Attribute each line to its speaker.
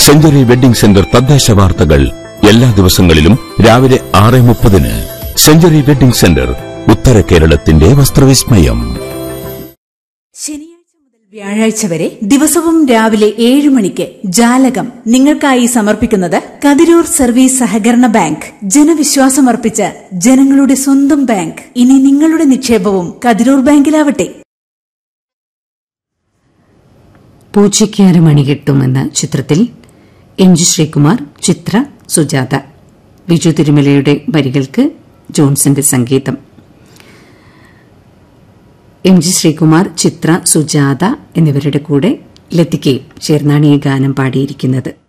Speaker 1: century wedding centre തദ്ദേശ വാർത്തകൾ എല്ലാ ദിവസങ്ങളിലും രാവിലെ ആറ് മുപ്പതിന് സെഞ്ചുറി വെഡിംഗ് സെന്റർ ഉത്തര കേരളത്തിന്റെ വസ്ത്രവിസ്മയം
Speaker 2: ശനിയാഴ്ച മുതൽ വ്യാഴാഴ്ച വരെ ദിവസവും രാവിലെ ഏഴ് മണിക്ക് ജാലകം നിങ്ങൾക്കായി സമർപ്പിക്കുന്നത് കതിരൂർ സർവീസ് സഹകരണ ബാങ്ക് ജനവിശ്വാസമർപ്പിച്ച ജനങ്ങളുടെ സ്വന്തം ബാങ്ക് ഇനി നിങ്ങളുടെ നിക്ഷേപവും കതിരൂർ ബാങ്കിലാവട്ടെ
Speaker 3: പൂച്ചയ്ക്ക് അരമണി കിട്ടുമെന്ന ചിത്രത്തിൽ എം ജി ശ്രീകുമാർ ചിത്ര സുജാത ബിജു തിരുമലയുടെ വരികൾക്ക് ജോൺസന്റെ സംഗീതം എം ജി ശ്രീകുമാർ ചിത്ര സുജാത എന്നിവരുടെ കൂടെ ലതികയും ചേർന്നാണ് ഈ ഗാനം പാടിയിരിക്കുന്നത്